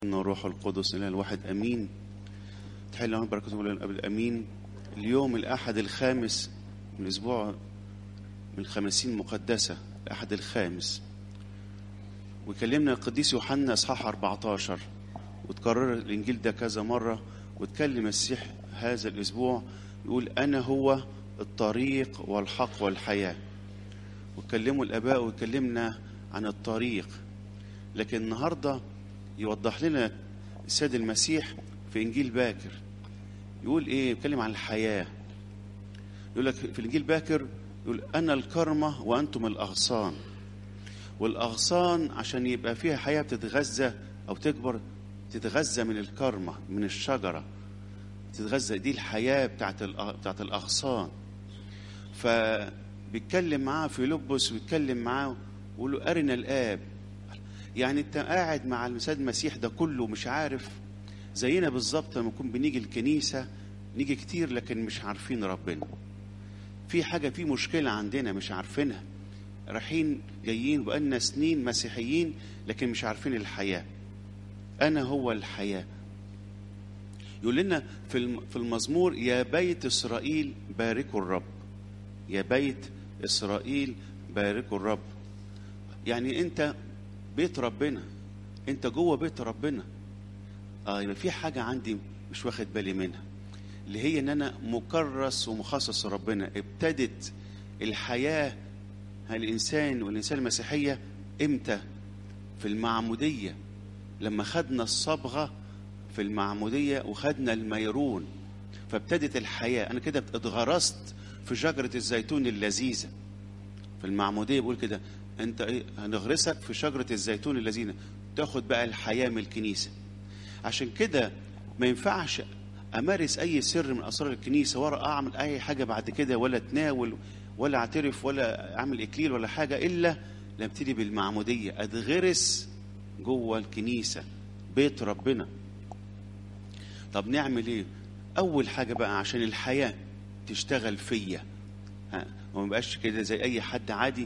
ان الروح القدس اله الواحد امين تحل لنا بركته ولا قبل امين اليوم الاحد الخامس من الاسبوع من الخمسين مقدسه الاحد الخامس وكلمنا القديس يوحنا اصحاح 14 وتكرر الانجيل ده كذا مره واتكلم المسيح هذا الاسبوع يقول انا هو الطريق والحق والحياه وكلموا الاباء وكلمنا عن الطريق لكن النهارده يوضح لنا السيد المسيح في انجيل باكر يقول ايه يتكلم عن الحياه يقول لك في الانجيل باكر يقول انا الكرمه وانتم الاغصان والاغصان عشان يبقى فيها حياه بتتغذى او تكبر تتغذى من الكرمه من الشجره تتغذى دي الحياه بتاعت بتاعت الاغصان فبيتكلم معاه في لبس ويتكلم معاه ويقول له ارنا الاب يعني انت قاعد مع المسيد المسيح ده كله مش عارف زينا بالظبط لما نكون بنيجي الكنيسه نيجي كتير لكن مش عارفين ربنا في حاجه في مشكله عندنا مش عارفينها رايحين جايين بقالنا سنين مسيحيين لكن مش عارفين الحياه انا هو الحياه يقول لنا في في المزمور يا بيت اسرائيل باركوا الرب يا بيت اسرائيل باركوا الرب يعني انت بيت ربنا انت جوه بيت ربنا اه يبقى في حاجه عندي مش واخد بالي منها اللي هي ان انا مكرس ومخصص ربنا ابتدت الحياه الانسان والانسان المسيحيه امتى في المعموديه لما خدنا الصبغه في المعموديه وخدنا الميرون فابتدت الحياه انا كده اتغرست في شجره الزيتون اللذيذه في المعموديه بيقول كده انت ايه هنغرسك في شجره الزيتون الذين تاخد بقى الحياه من الكنيسه عشان كده ما ينفعش امارس اي سر من اسرار الكنيسه ولا اعمل اي حاجه بعد كده ولا اتناول ولا اعترف ولا اعمل اكليل ولا حاجه الا لما ابتدي بالمعموديه اتغرس جوه الكنيسه بيت ربنا طب نعمل ايه اول حاجه بقى عشان الحياه تشتغل فيا ها وما بقاش كده زي اي حد عادي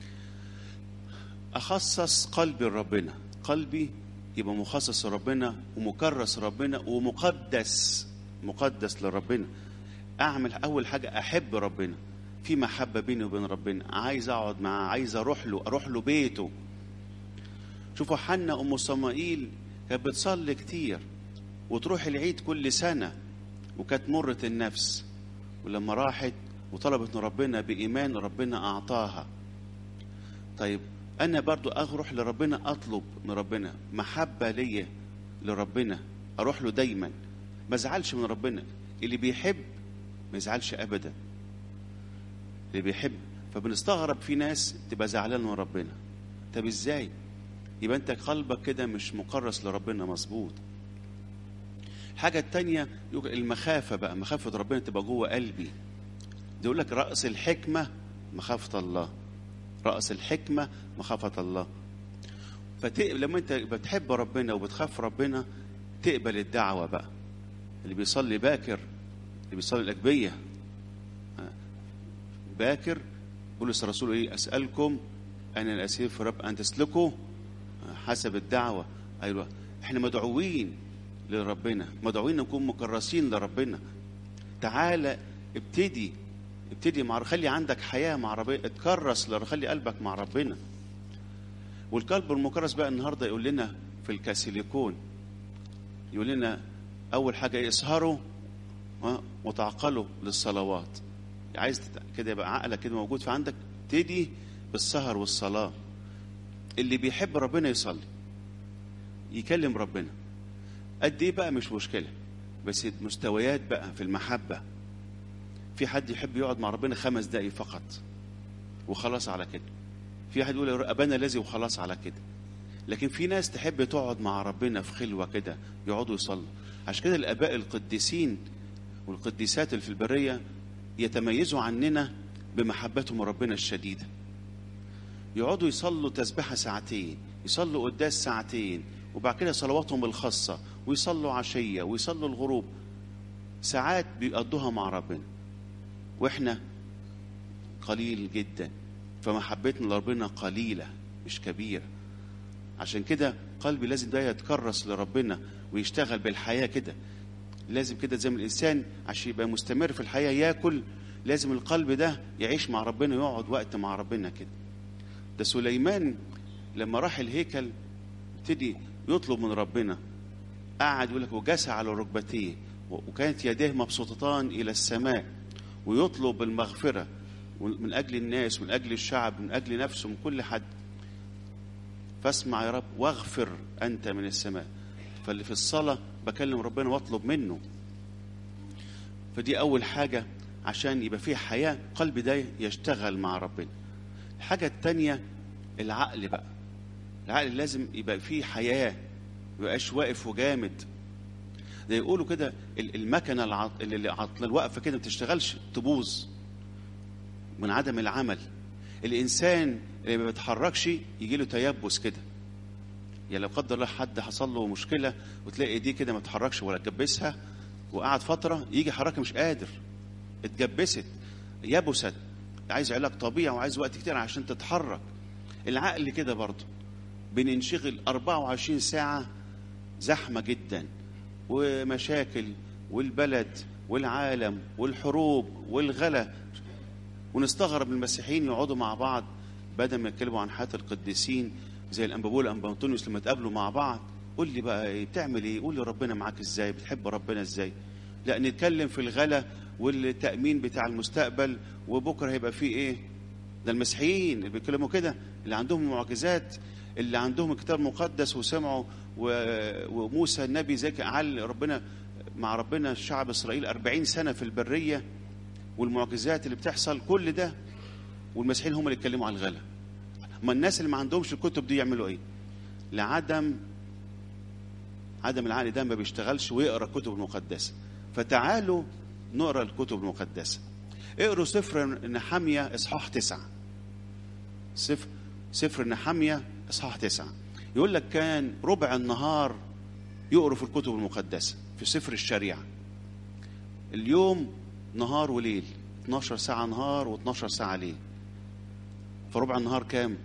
اخصص قلبي لربنا قلبي يبقى مخصص لربنا ومكرس ربنا ومقدس مقدس لربنا اعمل اول حاجه احب ربنا في محبه بيني وبين ربنا عايز اقعد معاه عايز اروح له اروح له بيته شوفوا حنا ام صمائيل كانت بتصلي كتير وتروح العيد كل سنه وكانت مرة النفس ولما راحت وطلبت من ربنا بإيمان ربنا أعطاها طيب أنا برضو أروح لربنا أطلب من ربنا محبة ليا لربنا أروح له دايما ما ازعلش من ربنا اللي بيحب ما يزعلش أبدا اللي بيحب فبنستغرب في ناس تبقى زعلان من ربنا طب ازاي يبقى انت قلبك كده مش مكرس لربنا مظبوط الحاجة التانية المخافة بقى مخافة ربنا تبقى جوه قلبي ده يقول لك رأس الحكمة مخافة الله رأس الحكمة مخافة الله فتقبل لما انت بتحب ربنا وبتخاف ربنا تقبل الدعوة بقى اللي بيصلي باكر اللي بيصلي الأجبية باكر بولس الرسول ايه أسألكم أنا الأسير في رب أن تسلكوا حسب الدعوة أيوة احنا مدعوين لربنا مدعوين نكون مكرسين لربنا تعالى ابتدي ابتدي مع خلي عندك حياه مع ربنا اتكرس خلي قلبك مع ربنا والقلب المكرس بقى النهارده يقول لنا في الكاسيليكون يقول لنا اول حاجه ايه اسهروا وتعقلوا للصلوات عايز كده يبقى عقلك كده موجود في عندك ابتدي بالسهر والصلاه اللي بيحب ربنا يصلي يكلم ربنا قد ايه بقى مش مشكله بس مستويات بقى في المحبه في حد يحب يقعد مع ربنا خمس دقايق فقط وخلاص على كده في واحد يقول ابانا الذي وخلاص على كده لكن في ناس تحب تقعد مع ربنا في خلوه كده يقعدوا يصلوا عشان كده الاباء القديسين والقديسات اللي في البريه يتميزوا عننا بمحبتهم ربنا الشديده يقعدوا يصلوا تسبحه ساعتين يصلوا قداس ساعتين وبعد كده صلواتهم الخاصة ويصلوا عشية ويصلوا الغروب ساعات بيقضوها مع ربنا واحنا قليل جدا فمحبتنا لربنا قليلة مش كبيرة عشان كده القلب لازم ده يتكرس لربنا ويشتغل بالحياة كده لازم كده زي ما الإنسان عشان يبقى مستمر في الحياة ياكل لازم القلب ده يعيش مع ربنا ويقعد وقت مع ربنا كده ده سليمان لما راح الهيكل ابتدي يطلب من ربنا قعد يقول لك وجسى على ركبتيه وكانت يديه مبسوطتان الى السماء ويطلب المغفره من اجل الناس من اجل الشعب من اجل نفسه من كل حد فاسمع يا رب واغفر انت من السماء فاللي في الصلاه بكلم ربنا واطلب منه فدي اول حاجه عشان يبقى فيه حياه قلب ده يشتغل مع ربنا الحاجه الثانيه العقل بقى العقل لازم يبقى فيه حياه ما يبقاش واقف وجامد ده يقولوا كده المكنه العط... اللي عطل الوقفه كده ما بتشتغلش تبوظ من عدم العمل الانسان اللي ما بيتحركش يجي له تيبس كده يعني لو قدر الله حد حصل له مشكله وتلاقي ايديه كده ما تتحركش ولا تجبسها وقعد فتره يجي حركه مش قادر اتجبست يبست عايز علاج طبيعي وعايز وقت كتير عشان تتحرك العقل كده برضه بننشغل 24 ساعة زحمة جدا ومشاكل والبلد والعالم والحروب والغلا ونستغرب المسيحيين يقعدوا مع بعض بدل ما يتكلموا عن حياة القديسين زي الأنبابول والأنبانطونيوس لما اتقابلوا مع بعض قول لي بقى ايه بتعمل ايه قول لي ربنا معاك ازاي بتحب ربنا ازاي لا نتكلم في الغلا والتأمين بتاع المستقبل وبكرة هيبقى فيه ايه ده المسيحيين اللي بيتكلموا كده اللي عندهم معجزات اللي عندهم الكتاب المقدس وسمعوا وموسى النبي زي قال ربنا مع ربنا شعب اسرائيل أربعين سنة في البرية والمعجزات اللي بتحصل كل ده والمسيحيين هم اللي اتكلموا على الغلا ما الناس اللي ما عندهمش الكتب دي يعملوا ايه لعدم عدم العقل ده ما بيشتغلش ويقرا الكتب المقدسه فتعالوا نقرا الكتب المقدسه اقروا سفر نحمية اصحاح تسعة سفر سفر نحمية اصحاح تسعة يقول لك كان ربع النهار يقروا في الكتب المقدسة في سفر الشريعة اليوم نهار وليل 12 ساعة نهار و12 ساعة ليل فربع النهار كام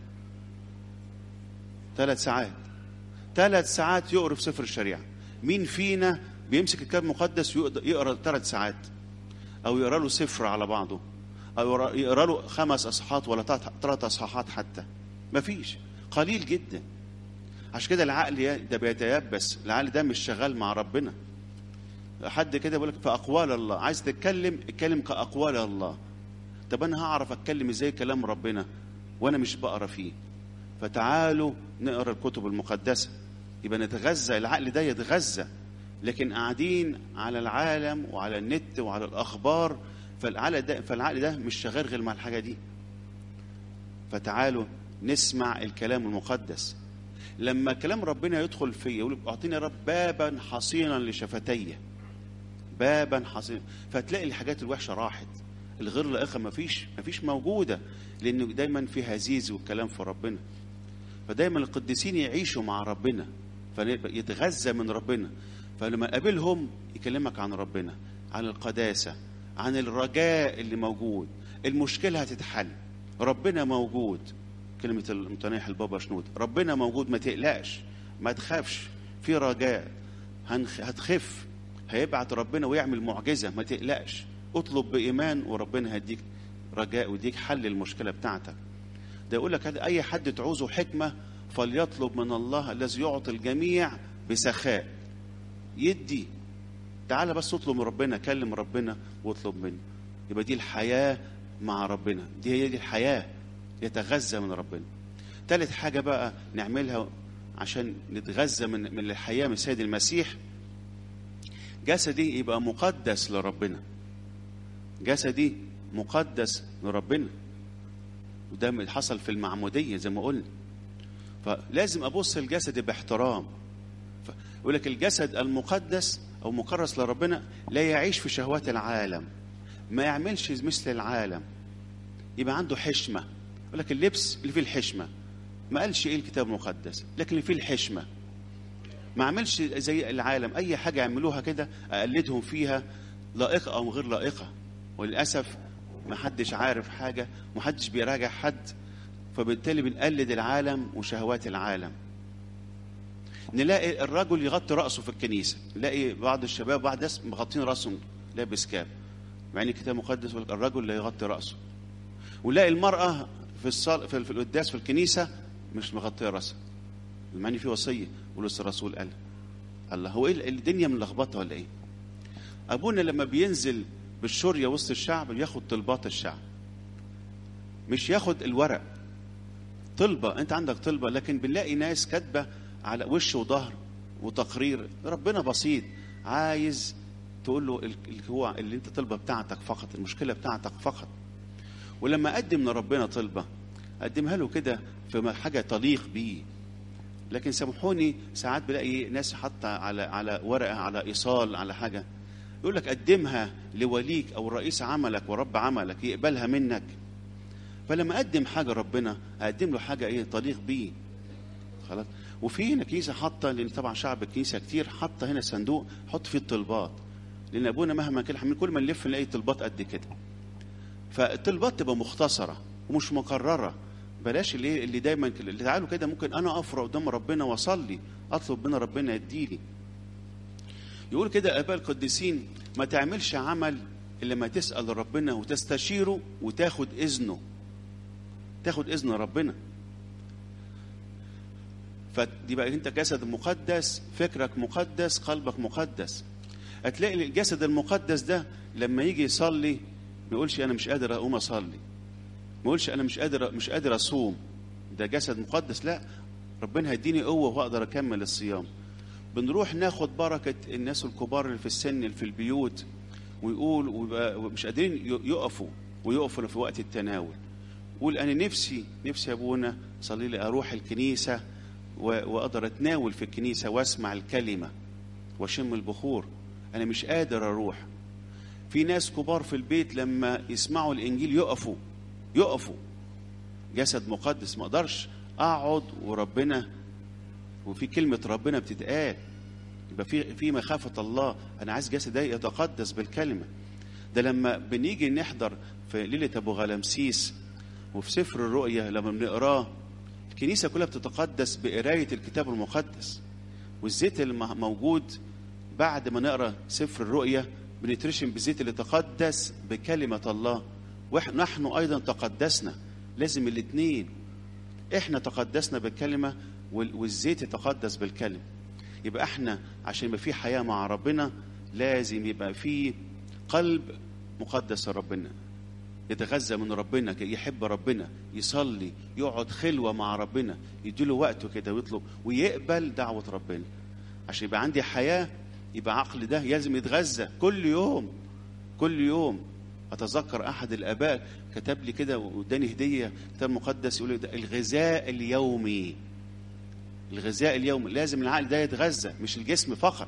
ثلاث ساعات ثلاث ساعات يقرا في سفر الشريعة مين فينا بيمسك الكتاب المقدس يقرا ثلاث ساعات او يقرا له سفر على بعضه او يقرا له خمس اصحاحات ولا ثلاث اصحاحات حتى مفيش قليل جدا عشان كده العقل ده بيتيبس العقل ده مش شغال مع ربنا حد كده بيقول لك في اقوال الله عايز تتكلم اتكلم كاقوال الله طب انا هعرف اتكلم ازاي كلام ربنا وانا مش بقرا فيه فتعالوا نقرا الكتب المقدسه يبقى نتغذى العقل ده يتغذى لكن قاعدين على العالم وعلى النت وعلى الاخبار فالعقل ده فالعقل ده مش شغال غير مع الحاجه دي فتعالوا نسمع الكلام المقدس لما كلام ربنا يدخل فيا يقول اعطيني يا رب بابا حصينا لشفتي بابا حصينا فتلاقي الحاجات الوحشه راحت الغير لائقه مفيش مفيش موجوده لانه دايما في هزيز والكلام في ربنا فدايما القديسين يعيشوا مع ربنا فيتغذى من ربنا فلما قابلهم يكلمك عن ربنا عن القداسه عن الرجاء اللي موجود المشكله هتتحل ربنا موجود كلمة المتناح البابا شنود ربنا موجود ما تقلقش ما تخافش في رجاء هتخف هيبعت ربنا ويعمل معجزة ما تقلقش اطلب بإيمان وربنا هيديك رجاء ويديك حل المشكلة بتاعتك ده يقول لك أي حد تعوزه حكمة فليطلب من الله الذي يعطي الجميع بسخاء يدي تعال بس اطلب من ربنا كلم ربنا واطلب منه يبقى دي الحياة مع ربنا دي هي دي الحياة يتغذى من ربنا ثالث حاجة بقى نعملها عشان نتغذى من من الحياة من سيد المسيح جسدي يبقى مقدس لربنا جسدي مقدس لربنا وده اللي حصل في المعمودية زي ما قلنا فلازم أبص الجسد باحترام يقول لك الجسد المقدس أو مكرس لربنا لا يعيش في شهوات العالم ما يعملش مثل العالم يبقى عنده حشمة يقول لك اللبس اللي فيه الحشمة ما قالش ايه الكتاب المقدس لكن اللي فيه الحشمة ما عملش زي العالم اي حاجة يعملوها كده اقلدهم فيها لائقة او غير لائقة وللأسف ما حدش عارف حاجة ما حدش بيراجع حد فبالتالي بنقلد العالم وشهوات العالم نلاقي الرجل يغطي راسه في الكنيسه نلاقي بعض الشباب بعض ناس مغطين راسهم لابس كاب مع ان الكتاب المقدس يقول لك الرجل لا يغطي راسه ونلاقي المراه في الصال في, في القداس في الكنيسه مش مغطيه راسها مع ان في وصيه ولسه الرسول قال الله هو ايه الدنيا ملخبطه ولا ايه ابونا لما بينزل بالشوريه وسط الشعب بياخد طلبات الشعب مش ياخد الورق طلبه انت عندك طلبه لكن بنلاقي ناس كاتبه على وش وظهر وتقرير ربنا بسيط عايز تقول له ال- ال- هو اللي انت طلبه بتاعتك فقط المشكله بتاعتك فقط ولما اقدم لربنا طلبه اقدمها له كده في حاجه تليق بيه لكن سامحوني ساعات بلاقي ناس حاطه على على ورقه على ايصال على حاجه يقول لك قدمها لوليك او رئيس عملك ورب عملك يقبلها منك فلما اقدم حاجه ربنا اقدم له حاجه ايه تليق بيه خلاص وفي هنا كنيسه حاطه لان طبعا شعب الكنيسه كتير حاطه هنا صندوق حط فيه الطلبات لان ابونا مهما كان حامل كل ما نلف نلاقي طلبات قد كده فالطلبات تبقى مختصره ومش مكرره بلاش اللي اللي دايما اللي تعالوا كده ممكن انا افرق قدام ربنا واصلي اطلب من ربنا يديني يقول كده اباء القديسين ما تعملش عمل الا ما تسال ربنا وتستشيره وتاخد اذنه تاخد اذن ربنا فدي بقى انت جسد مقدس فكرك مقدس قلبك مقدس هتلاقي الجسد المقدس ده لما يجي يصلي ما يقولش انا مش قادر اقوم اصلي ما يقولش انا مش قادر مش قادر اصوم ده جسد مقدس لا ربنا هيديني قوه واقدر اكمل الصيام بنروح ناخد بركه الناس الكبار اللي في السن اللي في البيوت ويقول ويبقى مش قادرين يقفوا ويقفوا في وقت التناول قول انا نفسي نفسي يا ابونا صلي لي اروح الكنيسه و- واقدر اتناول في الكنيسه واسمع الكلمه واشم البخور انا مش قادر اروح في ناس كبار في البيت لما يسمعوا الانجيل يقفوا يقفوا جسد مقدس ما اقدرش اقعد وربنا وفي كلمه ربنا بتتقال يبقى في في مخافه الله انا عايز جسد ده يتقدس بالكلمه ده لما بنيجي نحضر في ليله ابو غلمسيس وفي سفر الرؤيا لما بنقراه الكنيسه كلها بتتقدس بقرايه الكتاب المقدس والزيت اللي م- موجود بعد ما نقرا سفر الرؤيا بنترشم بالزيت اللي تقدس بكلمه الله ونحن ايضا تقدسنا لازم الاثنين احنا تقدسنا بالكلمه وال- والزيت يتقدس بالكلمه يبقى احنا عشان يبقى في حياه مع ربنا لازم يبقى في قلب مقدس لربنا يتغذى من ربنا يحب ربنا يصلي يقعد خلوة مع ربنا يديله وقته كده ويطلب ويقبل دعوة ربنا عشان يبقى عندي حياة يبقى عقل ده لازم يتغذى كل يوم كل يوم أتذكر أحد الآباء كتب لي كده واداني هدية كتاب مقدس يقول لي ده الغذاء اليومي الغذاء اليومي لازم العقل ده يتغذى مش الجسم فقط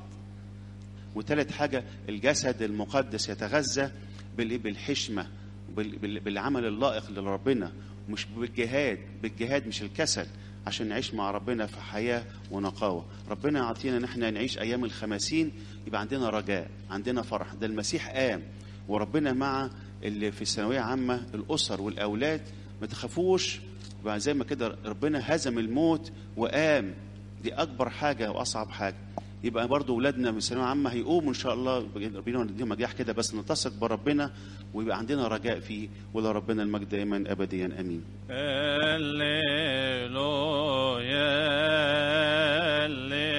وثالث حاجة الجسد المقدس يتغذى بالإيه؟ بالحشمة بال- بال- بالعمل اللائق لربنا مش بالجهاد بالجهاد مش الكسل عشان نعيش مع ربنا في حياة ونقاوة ربنا يعطينا ان احنا نعيش ايام الخمسين يبقى عندنا رجاء عندنا فرح ده المسيح قام وربنا مع اللي في الثانوية عامة الأسر والأولاد ما تخافوش يبقى زي ما كده ربنا هزم الموت وقام دي أكبر حاجة وأصعب حاجة يبقى برضو ولادنا من الثانوية عامة هيقوموا إن شاء الله ربنا يديهم نجاح كده بس نتثق بربنا ويبقى عندنا رجاء فيه ولا ربنا المجد دائما أبديا أمين هللويا هللويا